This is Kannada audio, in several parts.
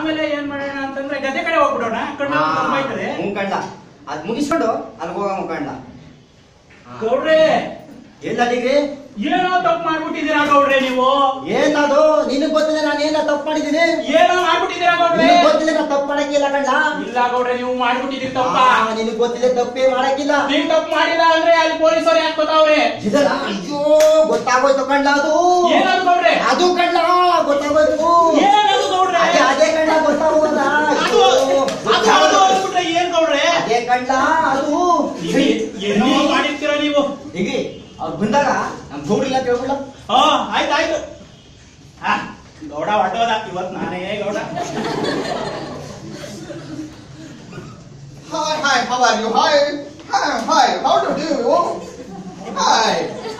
ಆಮೇಲೆ ಏನ್ ಮಾಡೋಣ ಅಂತಂದ್ರೆ ಗದ್ದೆ ಕಡೆ ಹೋಗ್ಬಿಡೋಣ ಕಣ್ಣು ತುಂಬ ಆಯ್ತದೆ ಮುಖಂಡ ಅದ್ ಮುಗಿಸ್ಕೊಂಡು ಅಲ್ಲಿ ಹೋಗ ಮುಖಂಡ ಗೌಡ್ರೆ ಎಲ್ಲ ಡಿಗ್ರಿ ಏನೋ ತಪ್ಪು ಮಾಡ್ಬಿಟ್ಟಿದ್ದೀರಾ ಗೌಡ್ರೆ ನೀವು ಏನದು ನಿನಗ್ ಗೊತ್ತಿದೆ ನಾನು ಏನ ತಪ್ಪು ಮಾಡಿದೀನಿ ಏನೋ ಮಾಡ್ಬಿಟ್ಟಿದ್ದೀರಾ ಗೌಡ್ರೆ ನಿನಗ್ ಗೊತ್ತಿದೆ ನಾನು ತಪ್ಪು ಮಾಡಕ್ಕಿಲ್ಲ ಕಂಡ ಇಲ್ಲ ಗೌಡ್ರೆ ನೀವು ಮಾಡ್ಬಿಟ್ಟಿದ್ದೀರಿ ತಪ್ಪ ನಿನಗ್ ಗೊತ್ತಿದೆ ತಪ್ಪೇ ಮಾಡಕ್ಕಿಲ್ಲ ನೀವ್ ತಪ್ಪು ಮಾಡಿಲ್ಲ ಅಂದ್ರೆ ಅಲ್ಲಿ ಪೊಲೀಸರು ಯಾಕೆ ಗೊತ್ತಾವ್ರೆ ಇದಲ್ಲ ಅಯ್ಯೋ ಗೊತ್ತಾಗೋಯ್ತು ಕಂಡ ಅದು ಏನದು ಗೌಡ್ರೆ ಅದು ಕಂಡ ಗೊತ್ತಾಗೋಯ್ತು ಏನದು ಗೌಡ್ರೆ ಅದೇ ಅದೇ ಕಂಡ ಗೊತ್ತಾಗೋದ ಅದು ಅದು ಅದು ಅಂದ್ಬಿಟ್ರೆ ಏನ್ ಗೌಡ್ರೆ ಅದೇ ಕಂಡ ಅದು ಏ- ಏನೋ ಮಾಡಿರ್ತೀರ ನೀವು ಡಿಗ್ರಿ ಅವ್ರು ಬಂದಾಗ ನಮ್ ಗೌಡಿಲ್ಲ ಕೇಳ್ಬಿಡ ಹಾ ಆಯ್ತು ಆಯ್ತು ಹಾ ಗೌಡ ಹೊಟ್ಟೋದ ಇವತ್ ನಾನೇ Gowda Hi, hi, how are you? Hi, hi, hi, how do you? Hi.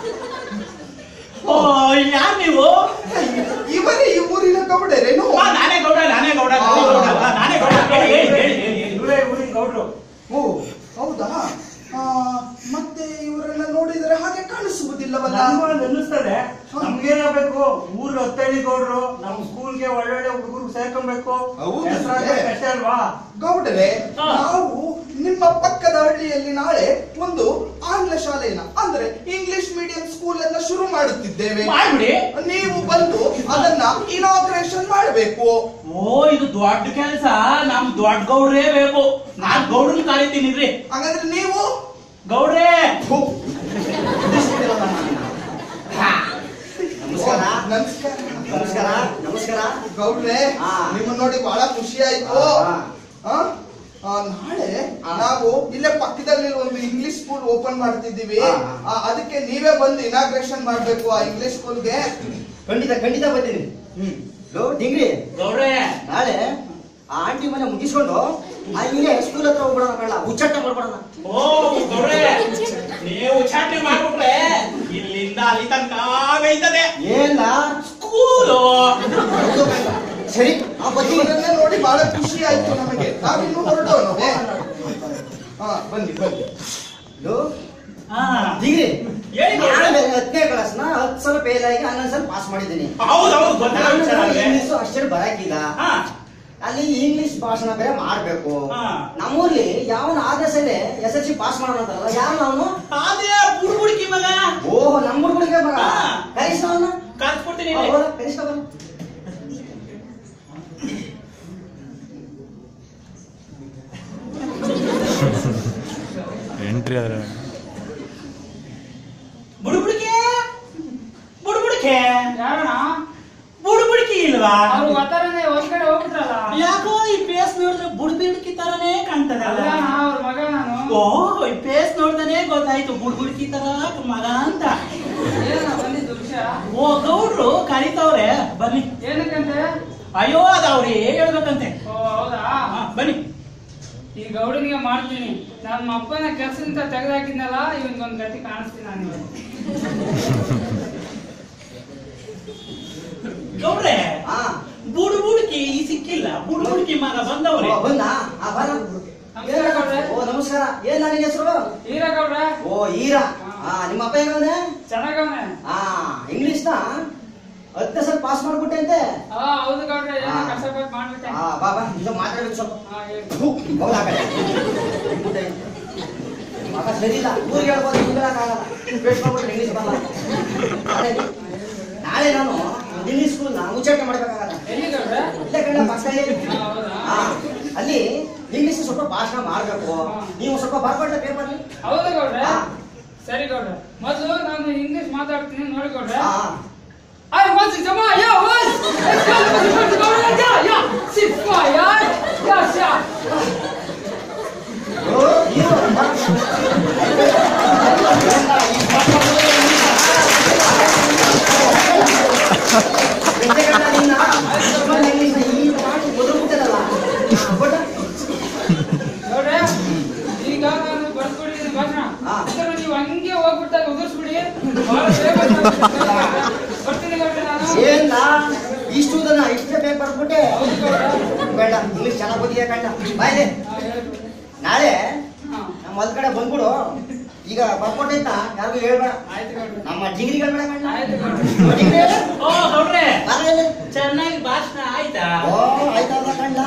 ಓ ಯಾರ್ ನೀವು ಇವರೇ ಈ ಊರಿನ ಗೌಡರೇನು ಆ, ನಾನೇ ಗೌಡ ನಾನೇ ಗೌಡ ನಾನೇ ಗೌಡ ಆ, ನಾನೇ ಗೌಡ ಹೇಳಿ ಹೇಳಿ ಹೇಳಿ ಹೇಳಿ ಇವರೇ ಊರಿನ ಗೌಡ್ರು ಓ ಹೌದಾ ಆ, ಮತ್ತೆ ಇವರೆಲ್ಲ ನೋಡಿದರೆ ಹಾಗೆ ಕಾಣಿಸುವುದಿಲ್ಲವಲ್ಲ ನನ್ಗೂ ಒಂದ್ ಅನ್ನಿಸ್ತದೆ ನಮ್ಗೇನಾಗ್ಬೇಕು ಊರ್ ಹತ್ತಳ್ಳಿ ಗೌಡ್ರು ನಮ್ ಸ್ಕೂಲ್ಗೆ ಒಳ್ಳೊಳ್ಳೆ ಹುಡುಗರು ಸೇರ್ಕೊಬೇಕು ಹೌದು. ಹೆಸರಾಗ್ಬೇಕು ಅಷ್ಟೇ ಅಲ್ವಾ ಗೌಡರೇ ಹಾ. ನಾವು ನಿಮ್ಮ ಪಕ್ಕದ ಹಳ್ಳಿಯಲ್ಲಿ ನಾಳೆ ಒಂದು ಆಂಗ್ಲ ಶಾಲೆಯನ್ನ ಅಂದ್ರೆ ಇಂಗ್ಲಿಷ್ ಮೀಡಿಯಂ ಸ್ಕೂಲ್ ಅನ್ನ ಶುರು ಮಾಡುತ್ತಿದ್ದೇವೆ ಮಾಡ್ಬಿಡಿ ನೀವು ಬಂದು ಅದನ್ನ ಇನಾಗ್ರೇಷನ್ ಮಾಡಬೇಕು ಓ ಇದು ದೊಡ್ಡ ಕೆಲಸ ನಮ್ ದೊಡ್ಡ ಗೌಡ್ರೇ ಬೇಕು ನಾನ್ ಗೌಡ್ರನ್ ಕರಿತೀನಿ ರೀ ಹಾಗಾದ್ರೆ ನೀವು ಗೌಡ್ರೇ ಥು. ಉಳಿಸ್ಬಿಟ್ಟಿರಲ್ಲ ನನ್ನನ್ನ. ಹಾ. ನಮಸ್ಕಾರ ನಮಸ್ಕಾರ ನಮಸ್ಕಾರ ನಮಸ್ಕಾರ ಗೌಡ್ರೆ ಹಾ. ನಿಮ್ಮ ನೋಡಿ ಬಹಳ ಖುಷಿ ಆಯ್ತು ಹಾ. ಆ? ಆ, ನಾಳೆ ಹಾ. ನಾವು ಇಲ್ಲೇ ಪಕ್ಕದಲ್ಲಿ ಒಂದು ಇಂಗ್ಲಿಷ್ ಸ್ಕೂಲ್ ಓಪನ್ ಮಾಡ್ತಿದ್ದೀವಿ ಹಾ. ಆ, ಅದಕ್ಕೆ ನೀವೇ ಬಂದು ಇನಾಗ್ರೇಷನ್ ಮಾಡ್ಬೇಕು ಆ ಇಂಗ್ಲಿಷ್ ಸ್ಕೂಲ್ಗೆ ಖಂಡಿತ ಖಂಡಿತ ಬರ್ತೀನಿ ಹ್ಮ್ ಲೋ ಡಿಗ್ರಿ ಗೌಡ್ರೇ ನಾಳೆ ಆ ಆಂಟಿ ಮನೆ ಮುಗಿಸ್ಕೊಂಡು ಆ ಹಿಂಗೆ ಸ್ಕೂಲ್ ಹತ್ರ ಹೋಗ್ಬಿಡೋಣ ಬೇಡ ಹುಚ್ಚಾಟ ಮಾಡ್ಬಿಡೋಣ ಓ ಗೌಡ್ರೇ ನೀವು ಚಾಟ್ನಿ ಮಾಡ್ಬಿಟ್ರೆ ಇಲ್ಲಿಂದ ಅಲ್ಲಿ ತನಕ ಆಗೈತದೆ ಏನ ಸ್ಕೂಲು ಹೌದು ಬೇಡ. ಸರಿ ಆ ಬರ್ತೀನಿ ಇವರನ್ನೇ ನೋಡಿ ಬಹಳ ಖುಷಿ ಆಯ್ತು ನಮಗೆ ನಾವಿನ್ನು ಹೊರಡೋಣ ಹಾ ಬನ್ನಿ ಬನ್ನಿ ಲೋ ಹಾ ಡಿಗ್ರಿ ಹೇಳಿ ಗೌಡ್ರೆ. ನಾನು ಬೇರೆ ಹತ್ತನೇ ಕ್ಲಾಸ್ ನ ಹತ್ತು ಸಲ ಫೇಲ್ ಆಗಿ ಹನ್ನೊಂದು ಸಲ ಪಾಸ್ ಮಾಡಿದ್ದೀನಿ ಹೌದೌದು ಗೊತ್ತಿಲ್ಲ ವಿಚಾರ ಅವ್ರಿಗೆ. ಇಂಗ್ಲಿಷ್ ಅಷ್ಟೇ ಬರಕಿಲ್ಲ ಹಾ ಅಲ್ಲಿ ಇಂಗ್ಲಿಷ್ ಭಾಷಣ ಬೇರೆ ಮಾಡ್ಬೇಕು ಹಾ. ನಮ್ಮೂರ್ಲಿ ಯಾವನ ಆದೇಶಲ್ಲೇ ಎಸ್ ಎಲ್ ಸಿ ಪಾಸ್ ಮಾಡೋಣ ಅಂತಾರಲ್ಲ ಯಾರು ಅವನು ಅದೇ ಬುಡ್ಬುಡ್ಕಿ ಮಗ ಓಹ್ ನಮ್ಮ ಹುಡುಗರಿಗೆ ಮಗ ಹಾ. ಕನಿಷ್ಠ ಅವನ್ನ ಕರ್ಸ್ಕೊಡ್ತೀನಿ ಕನಿಷ್ಠ ಬರ ಎಂಟ್ರಿ ಆದ್ರೆ ಬುಡ್ಬುಡ್ಕೆ ಬುಡ್ಬುಡ್ಕೆ ಯಾರಣ್ಣ ಬುಡ್ಬುಡ್ಕಿ ಇಲ್ವಾ ಅವ್ರು ಒತ್ತಾರನೆ ಒಂದ್ ಕಡೆ ಹೋಗ್ಬಿಟ್ರಲ್ಲ ಯಾಕೋ ಈ ಫೇಸ್ ನೋಡಿದ್ರೆ ಬುಡ್ಬಿಡ್ಕಿ ತರನೇ ಕಾಣ್ತದಲ್ಲ ಅಲ್ಲಣ್ಣ ಅವ್ರ ಮಗ ನಾನು ಓ ಈ ಫೇಸ್ ನೋಡ್ತಾನೆ ಗೊತ್ತಾಯ್ತು ಬುಡ್ಬುಡ್ಕಿ ತರ ಮಗ ಅಂತ ಏನಣ್ಣ ಬಂದಿದ್ದು ವಿಷಯ ಓ ಗೌಡ್ರು ಕರಿತವ್ರೆ ಬನ್ನಿ ಏನಕ್ಕಂತೆ ಅಯ್ಯೋ ಅದ ಅವ್ರೇ ಹೇಳ್ಬೇಕಂತೆ ಓ ಹೌದಾ ಹಾ, ಬನ್ನಿ ಈ ಗೌಡನಿಗೆ ಮಾಡ್ತೀನಿ ನಮ್ಮ ಅಪ್ಪನ ಕೆಲ್ಸದಿಂದ ತೆಗೆದಾಕಿದ್ನಲ್ಲ ಇವನ್ಗೊಂದ್ ಗತಿ ಕಾಣಿಸ್ತೀನಿ ನಾನು ಗೌಡ್ರೆ ಹಾ ಬುಡ್ಬುಡ್ಕಿ ಈ ಸಿಕ್ಕಿಲ್ಲ ಬುಡ್ಬುಡ್ಕಿ ಮಗ ಬಂದವ್ರೆ ಓ, ಬಂದ ಆ ಬರ ನಮಸ್ಕಾರ ಗೌಡ್ರೆ. ಓ ನಮಸ್ಕಾರ ಏನ್ ನಿನ್ನ ಹೆಸರು ಹೀರ ಗೌಡ್ರೆ ಓ ಈರ ಹಾ ನಿಮ್ಮ ಅಪ್ಪ ಹೆಂಗವನೆ ಚೆನ್ನಾಗವ್ನೆ ಹಾ ಇಂಗ್ಲಿಷ್ ನ ಹತ್ತನೇ ಸಲ ಪಾಸ್ ಮಾಡ್ಬಿಟ್ಟೆ ಅಂತೆ ಹಾ ಹೌದು ಗೌಡ್ರೆ ಏನೋ ಹಾ. ಕಷ್ಟಪಟ್ಟು ಮಾಡ್ಬಿಟ್ಟೆ ಹಾ ಬಾ ಬಾ ಇದು ಮಾತಾಡ್ಬೇಕು ಸ್ವಲ್ಪ ಹಾ ಹೇಳಿ ಥು, ಹೋಗ್ ಆ ಕಡೆ. ಬಿಟ್ಬಿಟ್ಟೆ. ಮಗ ಸರಿ ಇಲ್ಲ ಊರಿಗೆ ಹೇಳ್ಬೋದು ಹಿಂಗಕ್ಕಾಗಲ್ಲ ವೇಸ್ಟ್ ಮಾಡ್ಬಿಟ್ರೆ ಇಂಗ್ಲಿಷ್ ಬರಲ್ಲ ನಾಳೆ ನಾಳೆ ನಾನು ಒಂದು ಇಂಗ್ಲಿಷ್ ಸ್ಕೂಲ್ ನ ಉಚ್ಚಾಟ ಮಾಡ್ಬೇಕಾಗಲ್ಲ ಎಲ್ಲಿ ಗೌಡ್ರೆ ಇಲ್ಲೇ ಕಣ್ಣ ಪಕ್ಕದಲ್ಲಿ ಹಾ, ಹೌದಾ ಹಾ, ಅಲ್ಲಿ ಇಂಗ್ಲಿಷ್ ಸ್ವಲ್ಪ ಭಾಷಣ ಮಾಡ್ಬೇಕು ನೀವು ಸ್ವಲ್ಪ ಬರ್ಕೊಟ್ಲೆ ಪೇಪರ್ ಹೌದು ಗೌಡ್ರೆ ಹಾ. ಸರಿ ಗೌಡ್ರೆ ಮೊದಲು ನಾನು ಇಂಗ್ಲಿಷ್ ಮಾತಾಡ್ತೀನಿ ನೋಡಿ ಗೌಡ್ರೆ ಹಾ I want to come on, yeah, what? Let's go, let's go, let's go, let's go, yeah. Sit fire, yeah, yeah, yeah. ಓ, ಹೀರೋ. ಬೆಂಡೆಕಾಳ ನಿನ್ನ ಸ್ವಲ್ಪ ಇಂಗ್ಲಿಷ್ನ ಈ ಮಾಡಿ ಒದರ್ಬಿಟ್ಟದಲ್ಲ. ಕೊಡ. ಗೌಡ್ರೆ ಈಗ ನಾನು ಬರ್ಸ್ಕೊಡಿದ್ದೀನಿ ಭಾಷಣ ಹಾ. ಇದನ್ನ ನೀವು ಹಂಗೆ ಹೋಗ್ಬಿಟ್ಟಾಗ ಉದುರ್ಸ್ಬಿಡಿ ಬಹಳ ಬೇಗ ಬರ್ತೀನಿ. ಬರ್ತೀನಿ ಗೌಡ್ರೆ ನಾನು ಏನ್ಲ ಇಷ್ಟು ಉದ್ದನ ಇಷ್ಟೇ ಪೇಪರ್ ಬಿಟ್ಟೆ ಹೌದು ಗೌಡ್ರೆ ಬೇಡ ಇಂಗ್ಲಿಷ್ ಚೆನ್ನಾಗಿ ಓದಿಯ ಕಂಡ ಬಾಯ್ಲೆ ಹಾ, ಹೇಳಿ. ನಾಳೆ ಹಾ, ನಮ್ಮ ಹೊಲ ಕಡೆ ಬಂದ್ಬಿಡು ಈಗ ಬರ್ಕೊಟ್ಟೈತ ಯಾರಿಗೂ ಹೇಳ್ಬೇಡ ಆಯ್ತು ಗೌಡ್ರೆ ನಮ್ಮ ಡಿಗ್ರಿಗಳು ಬೇಡ ಕಂಡ ಆಯ್ತು ಗೌಡ್ರೆ ಡಿಗ್ರಿ ಓ ಗೌಡ್ರೆ ಬರ ಇಲ್ಲಿ. ಚೆನ್ನಾಗಿ ಭಾಷಣ ಆಯ್ತಾ ಓ ಆಯ್ತಲ್ಲ ಕಂಡ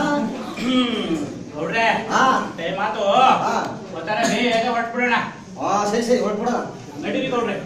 ಮಾತು ಹಾ. ಒತ್ತಾರೆ ಬೇಗ ಹೊಟ್ಬಿಡೋಣ ಹಾ ಸರಿ ಸರಿ ಹೊರಟ್ಬಿಡೋಣ ನಡೀರಿ ಗೌಡ್ರೆ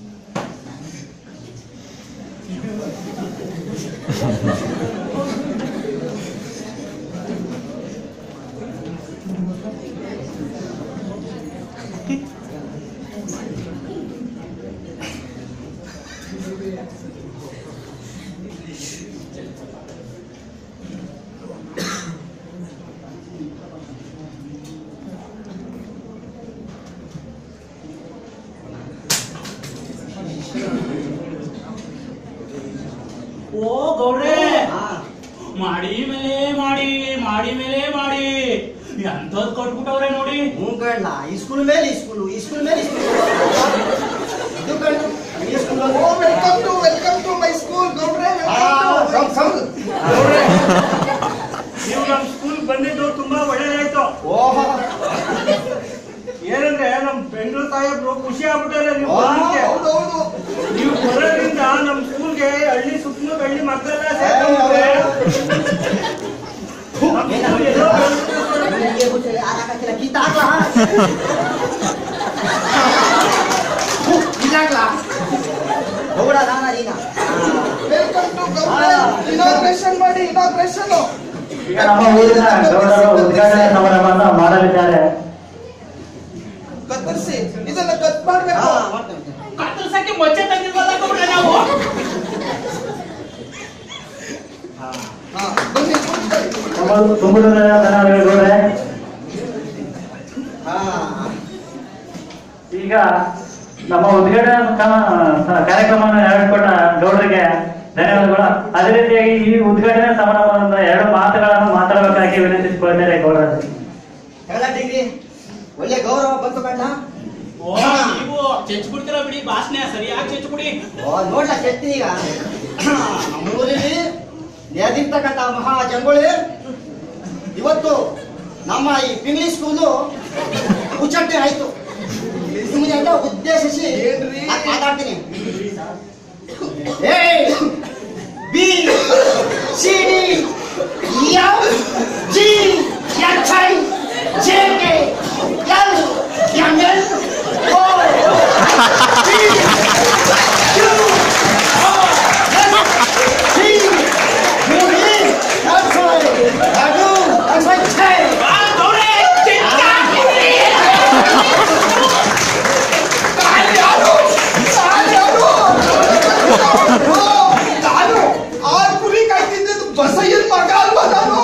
ಓ ಗೌಡ್ರೆ ಹಾ ಮಾಡಿ ಮೇಲೆ ಮಾಡಿ ಮಾಡಿ ಮೇಲೆ ಮಾಡಿ ಎಂತದ್ ಕೊಟ್ಬಿಟ್ಟವ್ರೆ ನೋಡಿ ಹ್ಞೂ ಕಣ್ಣ ಈ ಸ್ಕೂಲ್ ಮೇಲೆ ಈ ಸ್ಕೂಲು ಈ ಸ್ಕೂಲ್ ಮೇಲೆ ಈ ಸ್ಕೂಲ್ ಇದು ಕಣ್ಣು ಈ ಸ್ಕೂಲ್ ಓ welcome to welcome to my school ಗೌಡ್ರೆ ವೆಲ್ಕಮ್ ಟು ಗೌಡ್ರೆ, ನೀವು ನಮ್ ಸ್ಕೂಲ್ ಬಂದಿದ್ದು ತುಂಬಾ ಒಳ್ಳೇದಾಯ್ತು ಓಹೋ ಏನಂದ್ರೆ ನಮ್ ಬೆಂಗಳೂರು ಸಾಹೇಬ್ರು ಖುಷಿ ಆಗ್ಬಿಟ್ಟಾರೆ ನೀವು ಆ, ಬರೋದಕ್ಕೆ. ಹೌದೌದು ನೀವು ಬರೋದ್ರಿಂದ ನಮ್ ಸ್ಕೂಲ್ಗೆ ಹಳ್ಳಿ ಸುತ್ತಮುತ್ತ ಹಳ್ಳಿ ಮಕ್ಕಳೆಲ್ಲ ಸೇರ್ಕೊಂಡ್ರೆ ನಮ್ ಸ್ಕೂಲ್ ಎಲ್ಲೋ ಬಂದ್ಬಿಟ್ಟು ನನಗೆ ಗೊತ್ತಿಲ್ಲ ಯಾರಾಗತ್ತಿಲ್ಲ ಕಿತ್ತಾಕ್ಲಾ ಕಿತ್ತಾಕ್ಲಾ ಹೋಗ್ಬಿಡ ನಾನ ಈಗ ವೆಲ್ಕಮ್ ಟು ಗೌಡ್ರೆ ಇನಾಗ್ರೇಷನ್ ಮಾಡಿ ಇನಾಗ್ರೇಷನ್ ಈಗ ನಮ್ಮ ಊರಿನ ಗೌಡರು ಉದ್ಘಾಟನೆ ಸಮಾರಂಭವನ್ನು ಮಾಡಲಿದ್ದಾರೆ ಕತ್ತರಿಸಿ ಇದನ್ನ ಕಟ್ ಮಾಡ್ಬೇಕು ಹಾ ಮಾಡ್ತೇನೆ ಕತ್ತರ್ಸಕ್ಕೆ ಮೊಚ್ಚೆ ತಂದಿಲ್ವಲ್ಲ ಗೌಡ್ರೆ ನಾವು ಹಾ ಹಾ ಬನ್ನಿ ಕೂತ್ಕೊಳ್ಳಿ. ನಮ್ಮ ತುಂಬುವುದರ ಧನ್ಯವಾದಗಳು ಹಾ ಈಗ ನಮ್ಮ ಉದ್ಘಾಟನಾ ಕ- ಕಾರ್ಯಕ್ರಮವನ್ನು ನಡೆಸಿಕೊಟ್ಟ ಗೌಡರಿಗೆ ಧನ್ಯವಾದಗಳು ಅದೇ ರೀತಿಯಾಗಿ ಈ ಉದ್ಘಾಟನಾ ಸಮಾರಂಭದಿಂದ ಎರಡು ಮಾತುಗಳನ್ನು ಮಾತಾಡಬೇಕಾಗಿ ವಿನಂತಿಸಿಕೊಳ್ತಾರೆ ಗೌಡರು ಎಲ್ಲ ಡಿಗ್ರಿ ಒಳ್ಳೆ ಗೌರವ ಬಂತು ಕಣ್ಣ ಓ ನೀವು ಚೆಚ್ಬಿಡ್ತೀರ ಬಿಡಿ ಭಾಷಣ ಸರಿಯಾಗಿ ಚೆಚ್ಬಿಡಿ ಓ ನೋಡ್ಲಾ ಕೆತ್ತಿ ಈಗ ನಮ್ಮೂರಲ್ಲಿ ನೆರೆದಿರ್ತಕ್ಕಂಥ ಮಹಾ ಜಂಗುಳಿ ಇವತ್ತು ನಮ್ಮ ಈ ಪಿಂಗ್ಲಿ ಸ್ಕೂಲು ಉಚ್ಚಟ್ಟೆ ಆಯ್ತು ನಿಮ್ಮನ್ನೆಲ್ಲ ಉದ್ದೇಶಿಸಿ ಏನ್ರಿ? ನಾನ್ ಮಾತಾಡ್ತೀನಿ A B C D F G H I J K L M L O P Q R S T U V F I ಅದು ಎಫ್ ಐ ಛೇ ಆ, ಗೌಡ್ರೆ, ಚೆಚ್ಚಾಕಿದ್ರಿ. ಯಾರು? ಯಾರು? ನಾನು ಆ ಕುರಿ ಕಾಯ್ತಿದ್ದು ಬಸಯ್ಯನ್ ಮಗ ಅಲ್ವಾ ನಾನು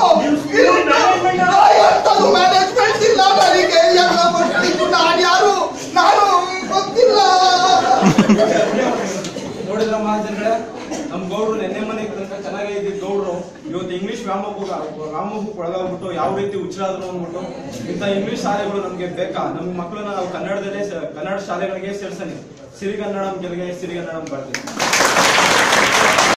ಮ್ಯಾನೇಜ್ಮೆಂಟ್ ಇಲ್ಲ ನನಗೆ ಎಲ್ಲ ಬರ್ತಿದ್ದು ನಾನು ಯಾರು ನಾನು ಗೊತ್ತಿಲ್ಲ ನೋಡಿದ್ರ ಮಹಾಜನಗಳೇ ನಮ್ ಗೌಡ್ರು ನೆನ್ನೆ ಮನೆಗೆ ತನಕ ಚೆನ್ನಾಗೇ ಇದ್ದಿದ್ ಗೌಡ್ರು ಇವತ್ತು ಇಂಗ್ಲಿಷ್ ವ್ಯಾಮೋಹ ವ್ಯಾಮೋಹಕ್ಕೆ ಒಳಗಾಗ್ಬಿಟ್ಟು ಯಾವ ರೀತಿ ಹುಚ್ಚರಾದ್ರು ಅಂದ್ಬಿಟ್ಟು ಇಂಥ ಇಂಗ್ಲಿಷ್ ಶಾಲೆಗಳು ನಮ್ಗೆ ಬೇಕಾ ನಮ್ಮ ಮಕ್ಕಳನ್ನ ನಾವು ಕನ್ನಡದಲ್ಲೇ ಸೇ- ಕನ್ನಡ ಶಾಲೆಗಳಿಗೆ ಸೇರ್ಸನಿ ಸಿರಿಗನ್ನಡಂ ಗೆಲ್ಗೆ ಸಿರಿಗನ್ನಡಂ ಬರ್ತೀವಿ